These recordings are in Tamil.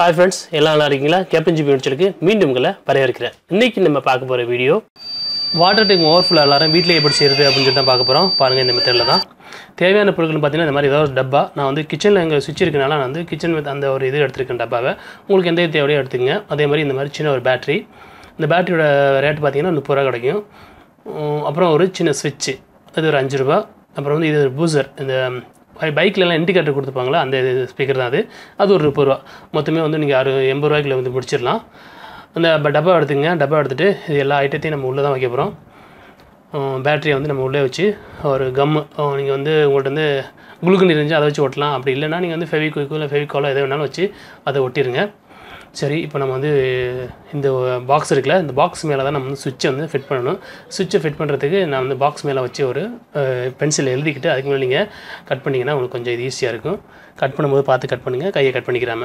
ஹாய் ஃப்ரெண்ட்ஸ் எல்லாம் நல்லா இருக்கீங்களா கேப்டன் ஜிபி முடிச்சலுக்கு மீண்டும் உங்களை வரவேற்கிறேன் இன்னைக்கு நம்ம பார்க்க போகிற வீடியோ வாட்டர் டேங்க் ஓவர்ஃப்ளோ எல்லாரும் வீட்டில் எப்படி செய்கிறது அப்படின்னு சொல்லி தான் பார்க்க போகிறோம் பாருங்கள் இந்த மெத்தடில் தான் தேவையான பொருட்கள் பார்த்தீங்கன்னா இந்த மாதிரி ஏதாவது ஒரு டப்பா நான் வந்து கிச்சனில் எங்கள் சுவிட்ச் இருக்கனால நான் வந்து கிச்சன் அந்த ஒரு இது எடுத்திருக்கேன் டப்பாவை உங்களுக்கு எந்த இது தேவையோ எடுத்துக்கங்க அதே மாதிரி இந்த மாதிரி சின்ன ஒரு பேட்டரி இந்த பேட்டரியோட ரேட் பார்த்தீங்கன்னா முப்பது ரூபா கிடைக்கும் உம், அப்புறம் ஒரு சின்ன ஸ்விட்ச்சு அது ஒரு அஞ்சு ரூபா அப்புறம் வந்து இது ஒரு பூசர் இந்த பைக்லலாம் இண்டிகேட்டர் கொடுத்துப்பாங்களா அந்த ஸ்பீக்கர் தான் அது அது ஒரு முப்பது ரூபா மொத்தமே வந்து நீங்கள் அறு எண்பது ரூபாய்க்குள்ள வந்து முடிச்சிடலாம் அந்த ப- டப்பா எடுத்துங்க டப்பா எடுத்துகிட்டு இது எல்லா ஐட்டத்தையும் நம்ம உள்ளே தான் வைக்க போகிறோம் பேட்டரியை வந்து நம்ம உள்ளே வச்சு ஒரு கம்மு நீங்கள் வந்து உங்கள்கிட்ட வந்து குளுக்கன் இருந்துச்சு அதை வச்சு ஒட்டலாம் அப்படி இல்லைன்னா நீங்கள் வந்து ஃபெவிக்விக்கோ இல்லை ஃபெவிகாலோ எதை வேணாலும் வச்சு அதை ஒட்டிடுங்க சரி இப்போ நம்ம வந்து இந்த பாக்ஸ் இருக்குல்ல இந்த பாக்ஸ் மேலே தான் நம்ம வந்து சுவிட்சை வந்து ஃபிட் பண்ணணும் சுவிட்சை ஃபிட் பண்ணுறதுக்கு நான் வந்து பாக்ஸ் மேலே வச்சு ஒரு பென்சில் எழுதிக்கிட்டு அதுக்கு மேலே நீங்கள் கட் பண்ணிங்கன்னா உங்களுக்கு கொஞ்சம் இது ஈஸியாக இருக்கும் கட் பண்ணும்போது பார்த்து கட் பண்ணுங்கள் கையை கட் பண்ணிக்கிறாம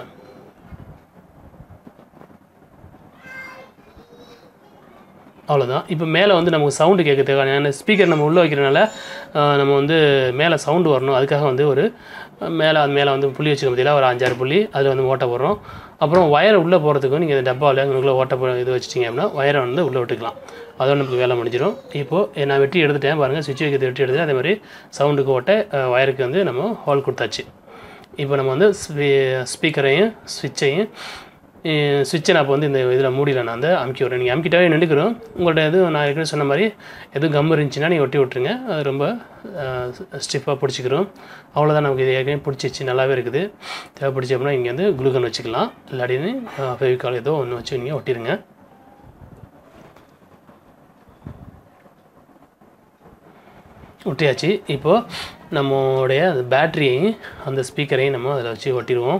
அவ்வளோதான் இப்போ மேலே வந்து நமக்கு சவுண்டு கேட்க தேவையான ஸ்பீக்கர் நம்ம உள்ளே வைக்கிறனால அஹ், நம்ம வந்து மேலே சவுண்டு வரணும் அதுக்காக வந்து ஒரு மேலே அது மேலே வந்து புள்ளி வச்சுக்க பார்த்தீங்களா ஒரு அஞ்சாறு புள்ளி அதில் வந்து ஓட்டை போடுறோம் அப்புறம் வயரை உள்ளே போகிறதுக்கும் நீங்கள் இந்த டப்பாவில் உங்களுக்குள்ள ஓட்டை போ இது வச்சிட்டிங்க அப்படின்னா வயரை வந்து உள்ளே விட்டுக்கலாம் அதோட நமக்கு வேலை முடிஞ்சிடும் இப்போது நான் வெட்டி எடுத்துட்டேன் பாருங்கள் சுவிட்ச் வைக்கிறது வெட்டி எடுத்துட்டேன் அதே மாதிரி சவுண்டுக்கு ஓட்டை அஹ், வயருக்கு வந்து நம்ம ஹோல் கொடுத்தாச்சு இப்போ நம்ம வந்து ஸ்பீக்கரையும் ஸ்விட்சையும் சுவிட்சை நான் இப்போ வந்து இந்த இதில் மூடியில் நான் வந்து அமுக்கி விட்றேன் நீங்கள் அமுக்கிட்டாவே நின்றுக்கிறோம் உங்கள்ட்ட எதுவும் நான் ஏற்கனவே சொன்ன மாதிரி எதுவும் கம் இருந்துச்சுன்னா நீங்கள் ஒட்டி விட்ருங்க அது ரொம்ப ஸ்டிஃபாக பிடிச்சிக்கிறோம் அவ்வளோதான் நமக்கு இது ஏற்கனவே பிடிச்சிச்சு நல்லாவே இருக்குது தேவைப்பிடிச்சி அப்படின்னா இங்கே வந்து குளுக்கன் வச்சுக்கலாம் இல்லாட்டின்னு ஃபெவிகால் ஏதோ ஒன்று வச்சு நீங்கள் ஒட்டிடுங்க ஒட்டியாச்சு இப்போது நம்மளுடைய அந்த பேட்டரியையும் அந்த ஸ்பீக்கரையும் நம்ம அதில் வச்சு ஒட்டிடுவோம்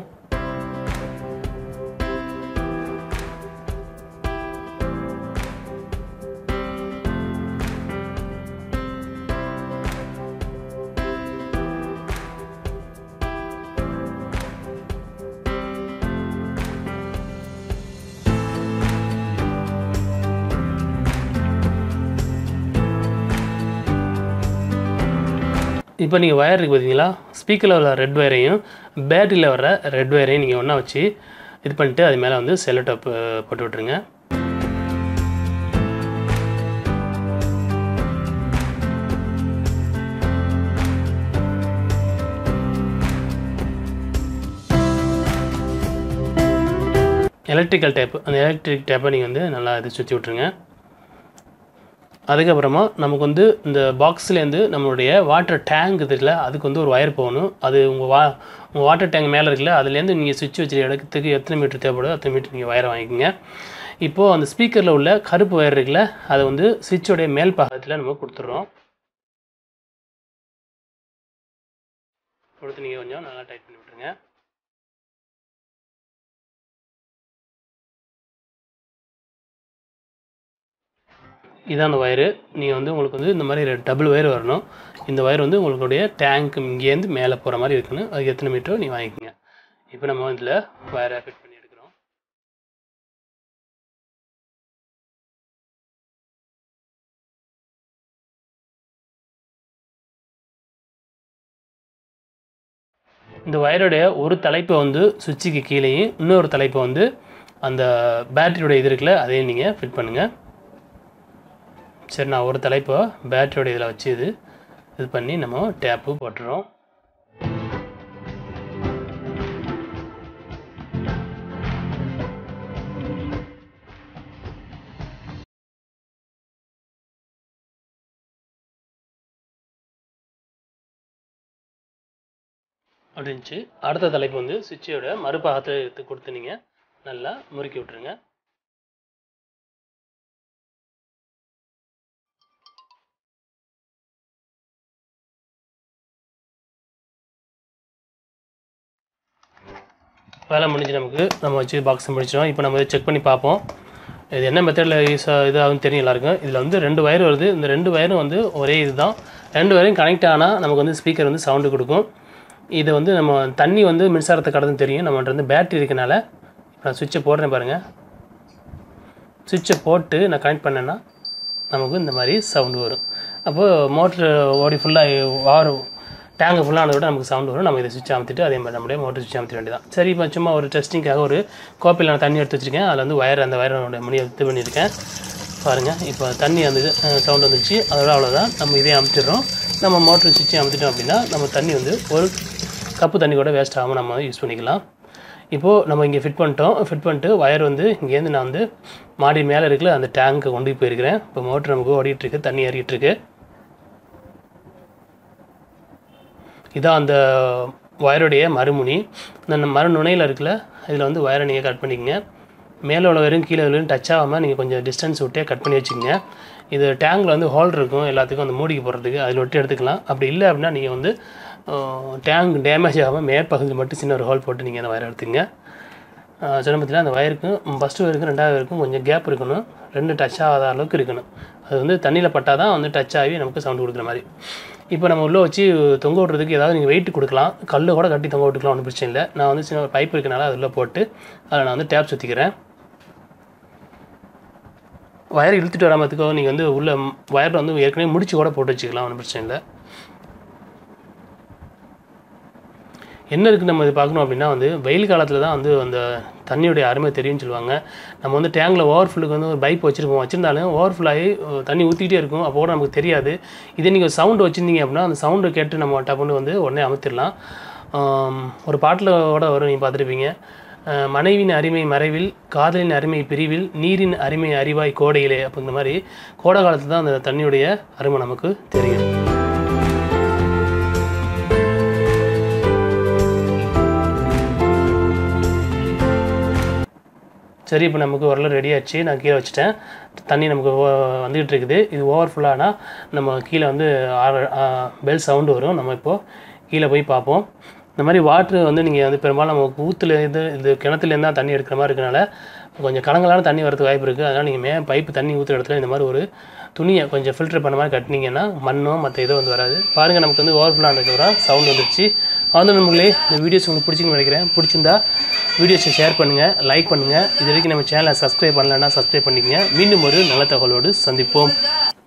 இப்போ நீங்கள் வயர் இருக்குது பார்த்தீங்களா ஸ்பீக்கரில் வர ரெட் வயரையும் பேட்டரியில் வர ரெட் வயரையும் நீங்கள் ஒன்றா வச்சு இது பண்ணிட்டு அது மேலே வந்து செல்லோ டாப் போட்டு விட்ருங்க எலக்ட்ரிக்கல் டேப் அந்த எலக்ட்ரிக் டேப்பை நீங்கள் வந்து நல்லா இது சுற்றி விட்ருங்க அதுக்கப்புறமா நமக்கு வந்து இந்த பாக்ஸ்லேருந்து நம்மளுடைய வாட்டர் டேங்க் இருக்குல்ல அதுக்கு வந்து ஒரு ஒயர் போகணும் அது உங்கள் வா உங்கள் வாட்டர் டேங்க் மேலே இருக்குல்ல அதுலேருந்து நீங்கள் சுவிட்ச் வச்சு இடத்துக்கு எத்தனை மீட்டர் தேவைப்படுதோ அத்தனை மீட்டர் நீங்கள் ஒயரை வாங்கிக்கோங்க இப்போது அந்த ஸ்பீக்கரில் உள்ள கருப்பு ஒயர் இருக்குல்ல அதை வந்து சுவிட்சோடைய மேல் பாகத்தில் நம்ம கொடுத்துட்றோம் கொடுத்து நீங்கள் கொஞ்சம் நல்லா டைட் பண்ணி விட்ருங்க இதான் அந்த ஒயரு நீங்கள் வந்து உங்களுக்கு வந்து இந்த மாதிரி டபுள் ஒயர் வரணும் இந்த ஒயர் வந்து உங்களுடைய டேங்க் இங்கேருந்து மேலே போகிற மாதிரி இருக்கணும் அதுக்கு எத்தனை மீட்டரோ நீ வாங்கிக்கோங்க இப்போ நம்ம இதில் ஒயரை ஃபிட் பண்ணி எடுக்கிறோம் இந்த ஒயருடைய ஒரு தலைப்பை வந்து சுவிட்சுக்கு கீழேயும் இன்னொரு தலைப்பை வந்து அந்த பேட்டரியோட இது இருக்குல்ல அதையும் நீங்கள் ஃபிட் பண்ணுங்கள் சரி நான் ஒரு தலைப்பை பேட்டரியோட இதில் வச்சு இது இது பண்ணி நம்ம டேப்பு போட்டுறோம் அப்படின்ச்சு அடுத்த தலைப்பு வந்து சுவிட்சோட மறுபாகத்தில் எடுத்து கொடுத்து நீங்கள் நல்லா முறுக்கி விட்ருங்க வேலை முடிஞ்சு நமக்கு நம்ம வச்சு பாக்ஸ் முடிச்சிடும் இப்போ நம்ம செக் பண்ணி பார்ப்போம் இது என்ன மெத்தடில் யூஸ் இதாகும் தெரியும் எல்லாருக்கும் இதில் வந்து ரெண்டு வயர் வருது இந்த ரெண்டு வயரும் வந்து ஒரே இதுதான் ரெண்டு வயரும் கனெக்ட் ஆனால் நமக்கு வந்து ஸ்பீக்கர் வந்து சவுண்டு கொடுக்கும் இது வந்து நம்ம தண்ணி வந்து மின்சாரத்தை கடந்து தெரியும் நம்மகிட்ட வந்து பேட்டரி இருக்கனால இப்போ நான் சுவிட்சை போடுறேன் பாருங்கள் சுவிட்சை போட்டு நான் கனெக்ட் பண்ணேன்னா நமக்கு இந்த மாதிரி சவுண்டு வரும் அப்போது மோட்ரு ஓடி ஃபுல்லாக வார் டேங்க் ஃபுல்லாக விட நமக்கு சவுண்ட் வரும் நம்ம இதை சுவிட்ச் அமுத்திட்டு அதே மாதிரி நம்மளுடைய மோட்டர் சுவிட்ச் அமுத்திட வேண்டியதான் சரி இப்போ சும்மா ஒரு டெஸ்டிங்காக ஒரு கோப்பையில் நான் தண்ணி எடுத்து வச்சுருக்கேன் அதில் வந்து ஒயர் அந்த ஒயரோட மணி இது பண்ணியிருக்கேன் பாருங்கள் இப்போ தண்ணி அந்த சவுண்ட் வந்துச்சு அதோட அவ்வளோதான் நம்ம இதே அமுத்திடுறோம் நம்ம மோட்டர் சுவிட்சை அமுத்திட்டோம் அப்படின்னா நம்ம தண்ணி வந்து ஒரு கப்பு தண்ணி கூட வேஸ்ட் ஆகாமல் நம்ம யூஸ் பண்ணிக்கலாம் இப்போது நம்ம இங்கே ஃபிட் பண்ணிட்டோம் ஃபிட் பண்ணிட்டு ஒயர் வந்து இங்கேருந்து நான் வந்து மாடி மேலே இருக்குல்ல அந்த டேங்க்கை கொண்டு போய் போயிருக்கிறேன் இப்போ மோட்டர் நமக்கு ஓடிட்டுருக்கு தண்ணி ஏறிட்டுருக்கு இதான் அந்த ஒயருடைய மறுமுனி இந்த மறுநுனையில் இருக்குல்ல இதில் வந்து ஒயரை நீங்கள் கட் பண்ணிக்கங்க மேலே உள்ள வரையும் கீழே வரையும் டச் ஆகாமல் நீங்கள் கொஞ்சம் டிஸ்டன்ஸ் விட்டே கட் பண்ணி வச்சுக்கோங்க இது டேங்கில் வந்து ஹோல் இருக்கும் எல்லாத்துக்கும் அந்த மூடிக்கு போடுறதுக்கு அதில் விட்டு எடுத்துக்கலாம் அப்படி இல்லை அப்படின்னா நீங்கள் வந்து டேங்க் டேமேஜ் ஆகாமல் மேற்பகுதியில் மட்டும் சின்ன ஒரு ஹோல் போட்டு நீங்கள் அந்த ஒயரை எடுத்துங்க சொன்ன பார்த்தீங்கன்னா அந்த வயருக்கும் ஃபஸ்ட்டு வயருக்கும் ரெண்டாவது வயருக்கும் கொஞ்சம் கேப் இருக்கணும் ரெண்டு டச் ஆகாத அளவுக்கு இருக்கணும் அது வந்து தண்ணியில் பட்டால் தான் வந்து டச் ஆகி நமக்கு சவுண்டு கொடுக்குற மாதிரி இப்போ நம்ம உள்ளே வச்சு தொங்க விட்றதுக்கு ஏதாவது நீங்கள் வெயிட் கொடுக்கலாம் கல் கூட கட்டி தொங்க விட்டுக்கலாம் ஒன்றும் பிரச்சனை இல்லை நான் வந்து சின்ன ஒரு பைப் இருக்கனால அதில் போட்டு அதில் நான் வந்து டேப் சுற்றிக்கிறேன் ஒயர் இழுத்துட்டு வராமத்துக்கோ நீங்கள் வந்து உள்ள ஒயரில் வந்து ஏற்கனவே முடிச்சு கூட போட்டு வச்சுக்கலாம் ஒன்றும் பிரச்சனை இல்லை என்ன இருக்குது நம்ம இது பார்க்கணும் அப்படின்னா வந்து வெயில் காலத்தில் தான் வந்து அந்த தண்ணியுடைய அருமை தெரியும்னு சொல்லுவாங்க நம்ம வந்து டேங்கில் ஓவர்ஃபுல்லுக்கு வந்து ஒரு பைப் வச்சுருப்போம் வச்சுருந்தாலும் ஓவர்ஃபுல் ஆகி அஹ், தண்ணி ஊற்றிக்கிட்டே இருக்கும் அப்போ கூட நமக்கு தெரியாது இதே நீங்கள் சவுண்டு வச்சுருந்தீங்க அப்படின்னா அந்த சவுண்டை கேட்டு நம்ம டப்புன்னு வந்து உடனே அமுத்திடலாம் ஆம், ஒரு பாட்டில் கூட வரும் நீங்கள் பார்த்துருப்பீங்க அஹ், மனைவியின் அருமை மறைவில் காதலின் அருமை பிரிவில் நீரின் அருமை அறிவாய் கோடையிலே அப்படிங்கிற மாதிரி கோடை காலத்தில் தான் அந்த தண்ணியுடைய அருமை நமக்கு தெரியும் சரி இப்போ நமக்கு ஓரளவு ரெடி ஆச்சு நான் கீழே வச்சுட்டேன் தண்ணி நமக்கு ஓ- வந்துகிட்டு இருக்குது இது ஓவர் ஃபுல்லானா நம்ம கீழே வந்து பெல் சவுண்டு வரும் நம்ம இப்போது கீழே போய் பார்ப்போம் இந்த மாதிரி வாட்ரு வந்து நீங்கள் வந்து பெரும்பாலும் நம்ம ஊற்றுல இது இது கிணத்துலேருந்து தான் தண்ணி எடுக்கிற மாதிரி இருக்கனால கொஞ்சம் கலங்கலான தண்ணி வரதுக்கு வாய்ப்பு இருக்குது அதனால் நீங்கள் மே பைப்பு தண்ணி ஊற்றுற இடத்துல இந்த மாதிரி ஒரு துணியை கொஞ்சம் ஃபில்டர் பண்ண மாதிரி கட்டினீங்கன்னா மண்ணோ மற்ற இதோ வந்து வராது பாருங்கள் நமக்கு வந்து ஓவர் ஃபுல்லானதுக்கு சவுண்ட் வந்துருச்சு வந்து நம்மளே இந்த வீடியோஸ் உங்களுக்கு பிடிச்சிங்கன்னு நினைக்கிறேன் பிடிச்சிருந்தா வீடியோஸை ஷேர் பண்ணுங்கள் லைக் பண்ணுங்கள் இது வரைக்கும் நம்ம சேனலை சப்ஸ்கிரைப் பண்ணலைன்னா சப்ஸ்கிரைப் பண்ணிக்கங்க மீண்டும் ஒரு நல்ல தகவலோடு சந்திப்போம்